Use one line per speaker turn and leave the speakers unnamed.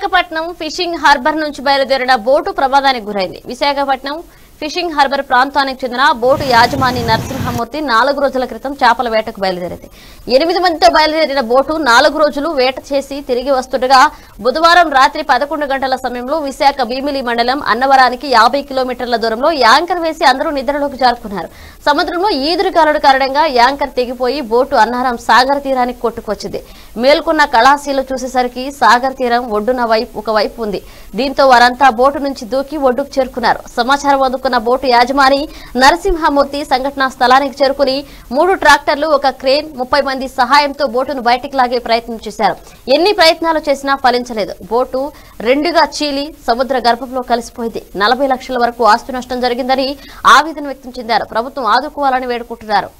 Visakhapatnam fishing harbour నుంచి బయలుదేరిన boat ప్రమాదానికి గురైంది విశాఖపట్నం ఫిషింగ్ హార్బర్ ప్రాంతానికి చెందిన బోటు యాజమాని నరసింహమూర్తి నాలుగు రోజుల క్రితం చేపల వేటకు బయలుదేరింది ఎనిమిది మందితో బయలుదేరిన బోటు నాలుగు రోజులు వేట చేసి తిరిగి వస్తుండగా బుధవారం రాత్రి పదకొండు గంటల సమయంలో విశాఖ భీమిలి మండలం అన్నవరానికి యాభై కిలోమీటర్ల దూరంలో యాంకర్ వేసి అందరూ నిద్రలోకి జారుకున్నారు సముద్రంలో ఈదురుగాలుడు కారణంగా యాంకర్ తెగిపోయి బోటు అన్నారం సాగర్ తీరానికి కొట్టుకొచ్చింది మేల్కొన్న కళాశీలు చూసేసరికి సాగర్ తీరం ఒడ్డున వైపు ఒక వైపు ఉంది దీంతో వారంతా బోటు నుంచి దూకి ఒడ్డుకు చేరుకున్నారు సమాచారం అందుకున్న బోటు యాజమాని నరసింహమూర్తి సంఘటనా స్థలానికి చేరుకుని మూడు ట్రాక్టర్లు ఒక క్రేన్ ముప్పై మంది సహాయంతో బోటును బయటికి లాగే ప్రయత్నం చేశారు ఎన్ని ప్రయత్నాలు చేసినా ఫలించలేదు బోటు రెండుగా చీలి సముద్ర గర్భంలో కలిసిపోయింది నలభై లక్షల వరకు ఆస్తి నష్టం జరిగిందని ఆవేదన వ్యక్తం చెందారు ప్రభుత్వం ఆదుకోవాలని వేడుకుంటున్నారు